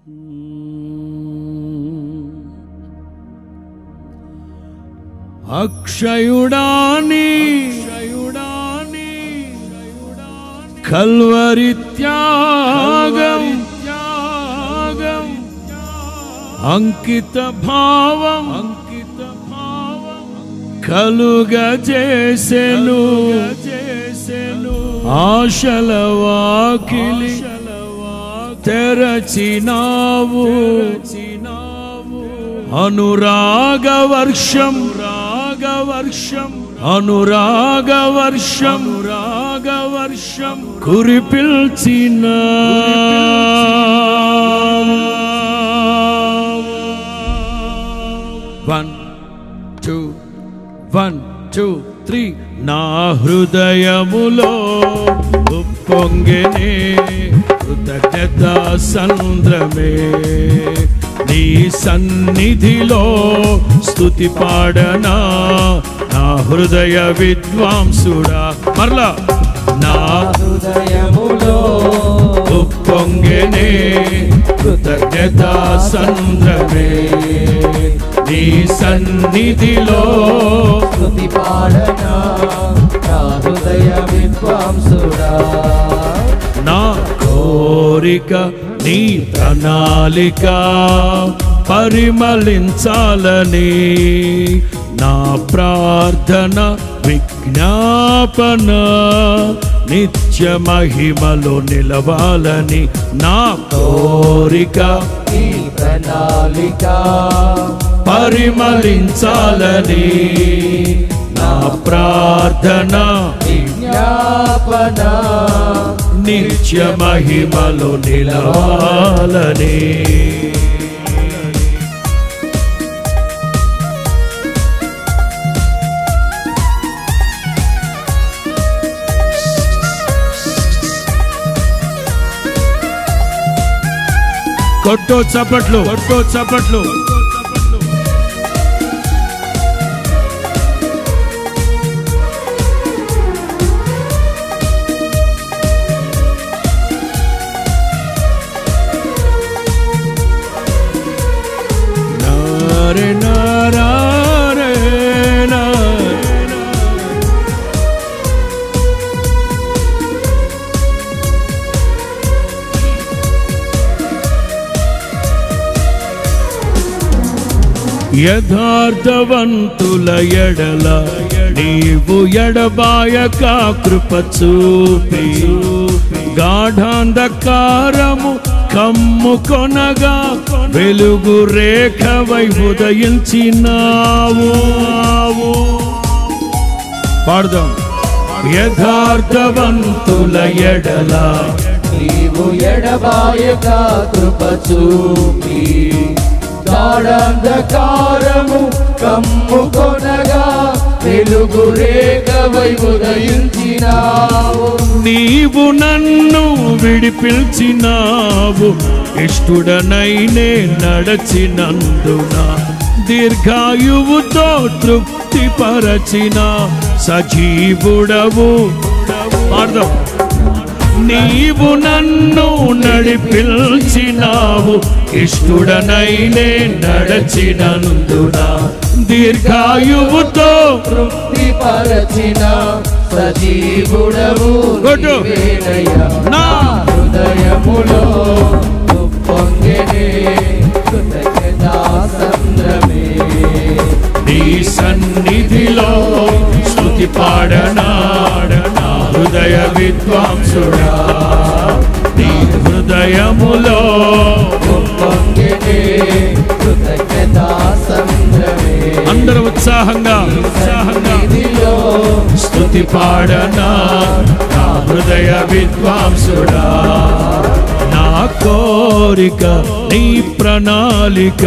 అక్షయుడాని Calvary త్యాగం త్యాగం అంకిత భావం అంకిత భావం కలుగజేసెను చేసెను ఆశల వాకిలి తెరచినావు అనురాగ వర్షం రాగవర్షం అనురాగ వర్షం రాగ వర్షం కురిపిల్చిన one two one two three నా హృదయములో ఉప్పొంగెనే కృతజ్ఞత సంద్రమే నీ సన్నిధిలో స్తుతి పాడనా నా హృదయ విద్వాంసుడా మరలా నా హృదయములో ఉప్పొంగెనే కృతజ్ఞత సంద్రమే నీ సన్నిధిలో స్తుతి పాడనా నా హృదయ విద్వాంసుడా నా కోరిక నీ ప్రణాళిక పరిమళించాలని నా ప్రార్థన విజ్ఞాపన నిత్య మహిమలో నిలవాలని నా కోరిక ఈ ప్రణాళిక పరిమళించాలని నా ప్రార్థన విజ్ఞాపన నిత్య మహిమలో నిలవాలని కొట్టో చప్పట్లు కొట్టో చప్పట్లు నారే నారే నా యథార్థవంతుల ఎడల నీవు ఎడబాయక కృప చూపి గాఢాంధకారము కమ్ము కొనగా వెలుగు రేఖవై ఉదయించినావు పాడదాం యథార్థవంతుల ఎడల నీవు ఎడబాయక కృప చూపి గాఢంధకారము కమ్ము కొనగా వెలుగు రేఖవై ఉదయించినావు నీవు నన్ను విడిపిల్చినావు ఇష్టుడనైనే నడచినందున దీర్ఘాయువుతో తృప్తి పరచిన సజీవుడవు పాడదాం నీవు నన్ను నడిపిల్చినావు ఇష్టుడనైనే నడచినందున దీర్ఘాయువుతో తృప్తి పరచిన సజీవుడవు కొట్టు. నీవేనయ్యా. నా హృదయములో ఉప్పొంగెనే కృతజ్ఞతా సంద్రమే నీ సన్నిధిలో స్తుతి పాడనాడనా హృదయ విద్వాంసుడా నీ హృదయములో ఉప్పొంగెనే కృతజ్ఞతా సంద్రమే అందరూ ఉత్సాహంగా ఉత్సాహంగా సన్నిధిలో స్తుతి పాడనా నా హృదయ విద్వాంసుడా నా కోరిక నీ ప్రణాళిక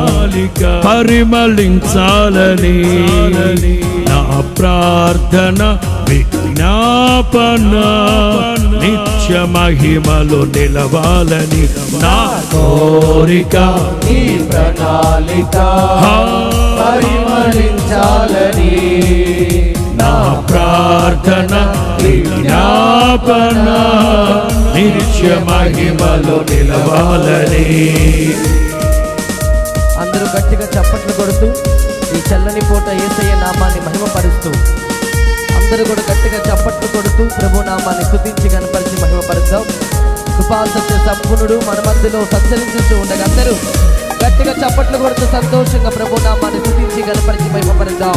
పరిమళించాలని నా ప్రార్థన విజ్ఞాపన నిత్య మహిమలో నిలవాలని నా కోరిక ఈ ప్రణాళిక హా. పరిమళించాలని నా ప్రార్థన విజ్ఞాపన నిత్య మహిమలో నిలవాలని అందరూ గట్టిగా చప్పట్లు కొడుతూ ఈ చల్లని పూట ఏసయ్య నామాన్ని మహిమపరుస్తూ అందరూ కూడా గట్టిగా చప్పట్లు కొడుతూ ప్రభు నామాన్ని స్తుతించి కనపరిచి మహిమపరుద్దాం కృపాసత్య సంపూర్ణుడు మన మధ్యలో సంచరించుతూ ఉండగా అందరూ గట్టిగా చప్పట్లు కొడుతూ సంతోషంగా ప్రభు నామాన్ని స్తుతించి కనపరిచి మహిమపరుద్దాం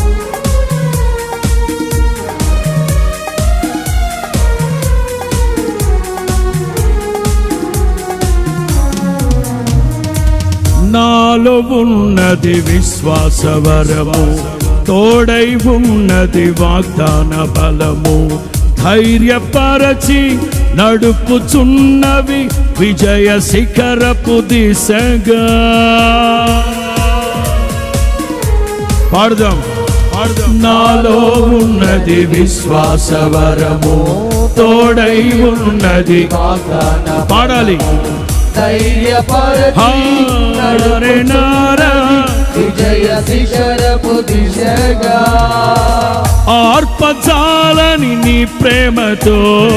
నాలో ఉన్నది విశ్వాసవరము తోడై ఉన్నది వాగ్దాన బలము ధైర్యపరచి నడుపుచున్నవి విజయ శిఖరపు దిశగా పాడదాం పాడదాం నాలో ఉన్నది విశ్వాసవరము తోడై ఉన్నది పాడాలి ధైర్యపరచి హారనారా. విజయ శిఖరపు దిశగా ఆర్పజాలని నీ ప్రేమతో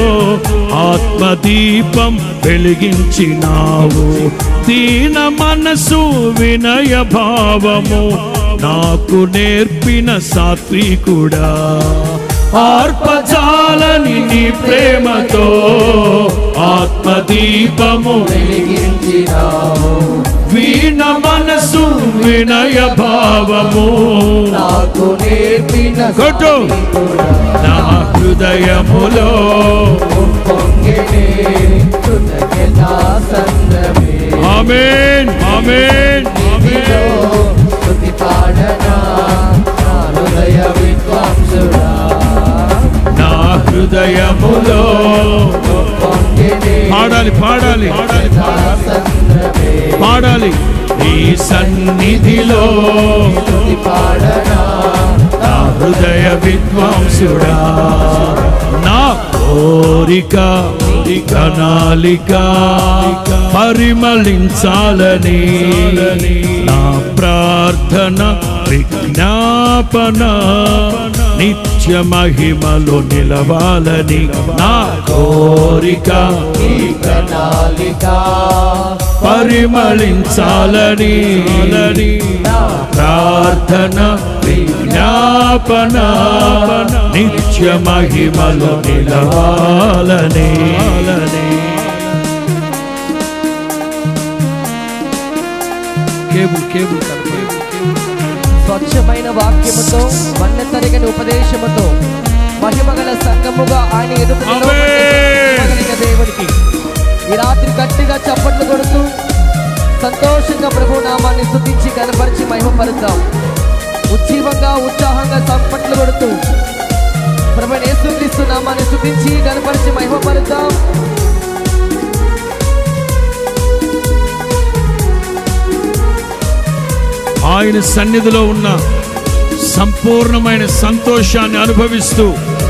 ఆత్మదీపం వెలిగించినావు దీన మనసు వినయ భావము నాకు నేర్పిన సాత్వికుడా ఆర్పజాలని నీ ప్రేమతో ఆత్మదీపము వెలిగించినావు వీణ మనసు వినయ భావము నాకు నేర్పిన కొట్టు. నా హృదయములో పొంగినే కృతజ్ఞతా సంద్రమే ఆమేన్ ఆమేన్ నీలో స్తుతి పాడనా నా హృదయ విద్వాంసుడా నా హృదయములో పొంగినే పాడాలి పాడాలి కృతజ్ఞతా సంద్రమే పాడాలి నీ సన్నిధిలో స్తుతి పాడనా నా హృదయ విద్వాంసుడా నా కోరిక కనాలిక పరిమళించాలని నా ప్రార్థన విజ్ఞాపన నిత్య మహిమలో నిలవాలని నా కోరిక ప్రణాళిక పరిమళించాలని నా ప్రార్థన విజ్ఞాపన నిత్య మహిమలో నిలవాలని కేబుల్ కేబుల్ స్వచ్ఛమైన వాక్యముతో వన్న తరగని ఉపదేశముతో మహిమగల సంఘముగా ఆయన ఎదుట నిలవబడే ఆమేన్. మహిమగలిగిన దేవునికి ఈ రాత్రి గట్టిగా చప్పట్లు కొడుతూ సంతోషంగా ప్రభు నామాన్ని స్తుతించి కనపరిచి మహిమపరుద్దాం ఉజ్జీవంగా ఉత్సాహంగా చప్పట్లు కొడుతూ ప్రభు యేసుక్రీస్తు నామాన్ని స్తుతించి కనపరిచి మహిమపరుద్దాం ఆయన సన్నిధిలో ఉన్న సంపూర్ణమైన సంతోషాన్ని అనుభవిస్తూ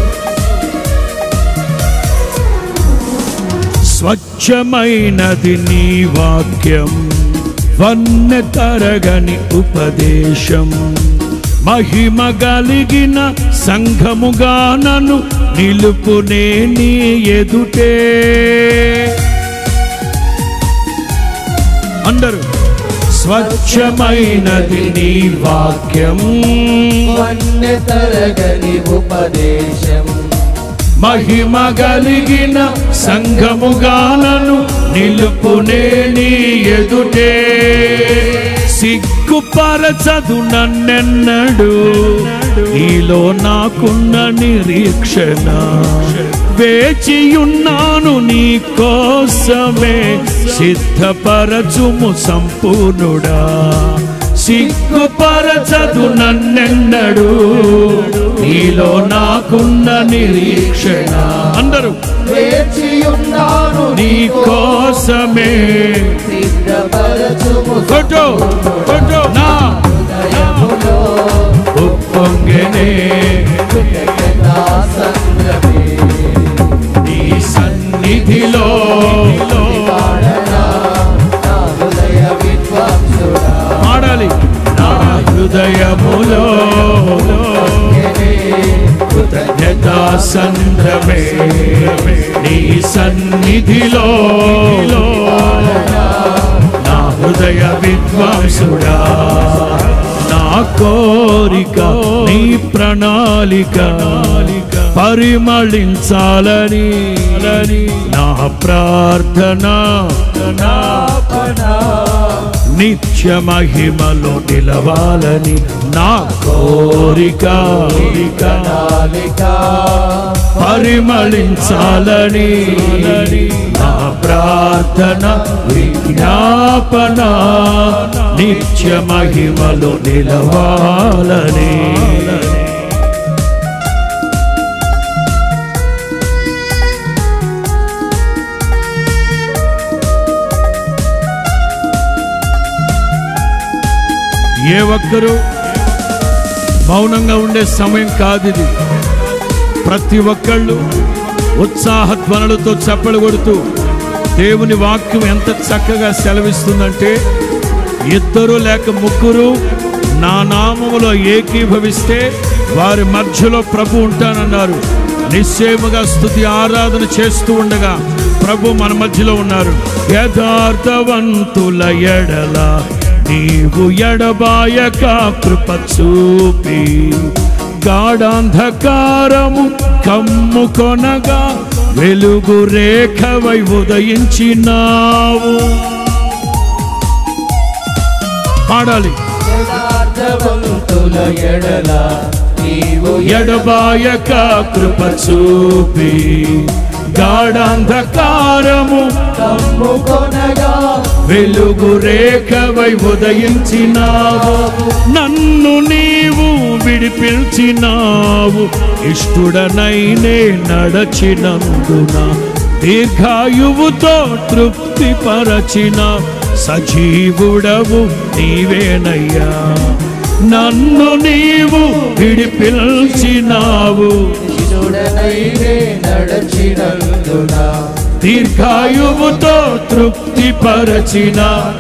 స్వచ్ఛమైనది నీ వాక్యం వన్నె తరగని ఉపదేశం మహిమ కలిగిన సంఘముగా నన్ను నిలుపునే నీ ఎదుటే అందరూ స్వచ్ఛమైనది నీ వాక్యం వన్న తరగని ఉపదేశం మహిమ కలిగిన సంఘముగానను నిలుపునే నీ ఎదుటే సిగ్గుపరచదు నన్నెన్నడు నీలో నాకున్న నిరీక్షణ వేచియున్నాను నీ కోసమే సిద్ధపరచుము సంపూర్ణుడా సిగ్గుపరచదు నన్నెన్నడు నీలో నాకున్న నిరీక్షణ అందరూ వేచియున్నాను నీ కోసమే సిద్ధపరచుము కొట్టు కొట్టు నా హృదయములో ఉప్పొంగెనే కృతజ్ఞతా సంద్రమే నీ సన్నిధిలో పాడనా నా హృదయ విద్వాంసుడా పాడాలి నా హృదయములో పొంగెనే విద్వాంసుడా నా కోరిక నీ ప్రణాళిక పరిమళించాలని నా ప్రార్థన నిత్య మహిమలో నిలవాలని నా కోరిక పరిమళించాలని నా ప్రార్థన విజ్ఞాపన నిత్య మహిమలో నిలవాలని ఏ ఒక్కరూ మౌనంగా ఉండే సమయం కాదు ఇది ప్రతి ఒక్కళ్ళు ఉత్సాహ ధ్వనులతో చప్పలు కొడుతూ దేవుని వాక్యం ఎంత చక్కగా సెలవిస్తుందంటే ఇద్దరు లేక ముగ్గురు నా నామములో ఏకీభవిస్తే వారి మధ్యలో ప్రభు ఉంటానన్నారు నిశ్చయముగా స్థుతి ఆరాధన చేస్తూ ఉండగా ప్రభు మన మధ్యలో ఉన్నారు యథార్థవంతుల ఎడల నీవు ఎడబాయక కృప చూపి గాఢాంధకారము కమ్ముకొనగా వెలుగు రేఖవై ఉదయించినావు పాడాలి యథార్థవంతుల ఎడల నీవు ఎడబాయక కృప చూపి గాఢాంధకారము కమ్ముకొనగా వెలుగు రేఖవై ఉదయించినావు నన్ను నీవు విడిపించినావు ఇష్టుడనైనే నడచినందున దీర్ఘాయువుతో తృప్తిపరచిన సజీవుడవు నీవేనయ్యా నన్ను నీవు విడిపించినావు చూడనైనే నడచినందున దీర్ఘాయువుతో తృప్తిపరచిన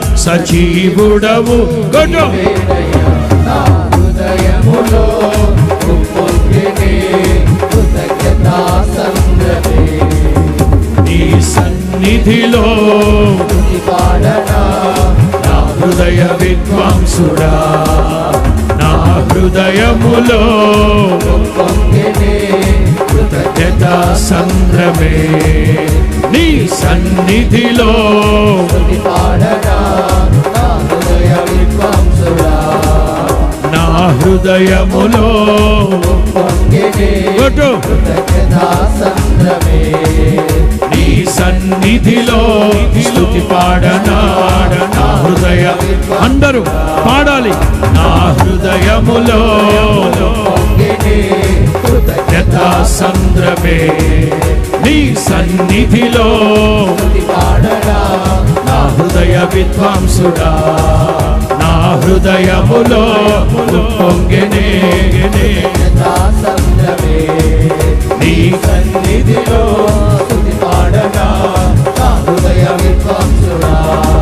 సజీవుడవు కొట్టు. వేదయ్యా నా హృదయములో ఉప్పొంగినే కృతజ్ఞతా సంద్రమే నీ సన్నిధిలో స్తుతి పాడనా నా హృదయ విద్వాంసుడా నా హృదయములో ఉప్పొంగినే కృతజ్ఞత సంద్రమే నీ సన్నిధిలో స్తుతి పాడనా నా హృదయ విద్వాంసుడా నా హృదయములో ఉప్పొంగినే కొట్టు. కృతజ్ఞతా సంద్రమే నీ సన్నిధిలో స్థుతి పాడనా నా హృదయ అందరూ పాడాలి నా హృదయములో ఉప్పొంగినే కృతజ్ఞత సంద్రమే నీ సన్నిధిలో స్తుతి పాడనా నా హృదయ విద్వాంసుడా నా హృదయములో పొంగెనే కృతజ్ఞతా సంద్రమే నీ సన్నిధిలో స్తుతి పాడనా నా హృదయ విద్వాంసుడా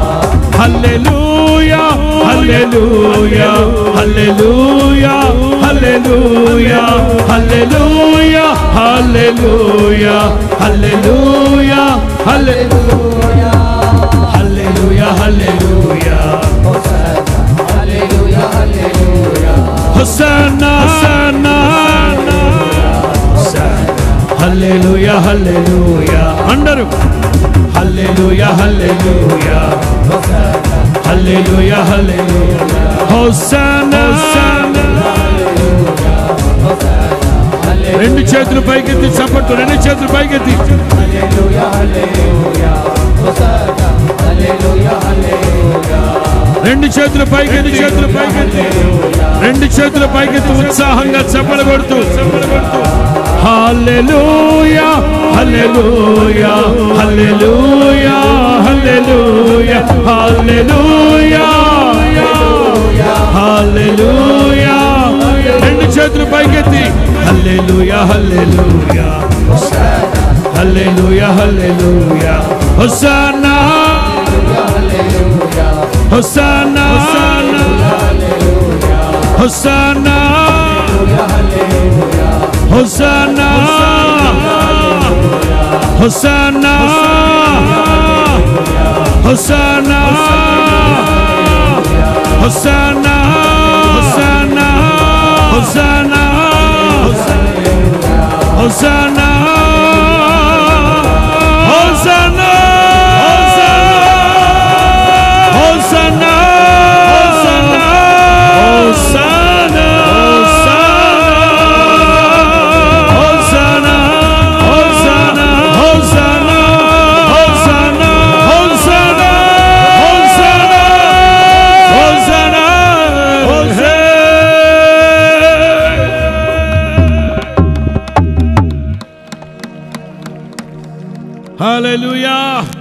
హల్లెలూయా hallelujah hallelujah hallelujah hallelujah hallelujah hallelujah hallelujah hallelujah hallelujah hallelujah hallelujah hosanna హల్లెలూయా హల్లెలూయా అందరూ హల్లెలూయా హల్లెలూయా హల్లెలూయా హల్లెలూయా హోసన్నా రెండు చేతులు పైకెత్తి చప్పట్టు రెండు చేతులు పైకెత్తి హల్లెలూయా హల్లెలూయా హోసన్నా హల్లెలూయా హల్లెలూయా రెండు చేతులు పైకెత్తి చేతులు పైకెత్తి రెండు చేతులు పైకెత్తి ఉత్సాహంగా చప్పలు కొడుతూ హల్లెలూయా హల్లెలూయా హల్లెలూయా హల్లెలూయా హల్లెలూయా హల్లెలూయా రెండు చేతులు పైకెత్తి hallelujah hallelujah hallelujah hallelujah hosanna hosanna hosanna hosanna hosanna hosanna Hosanna, Hosanna, Hosanna, Hosanna, Hosanna, Hosanna, Hosanna, Hosanna, Hosanna, Hosanna, Hosanna, Hosanna, Hosanna, Hosanna, Hosanna, Hosanna, Hallelujah.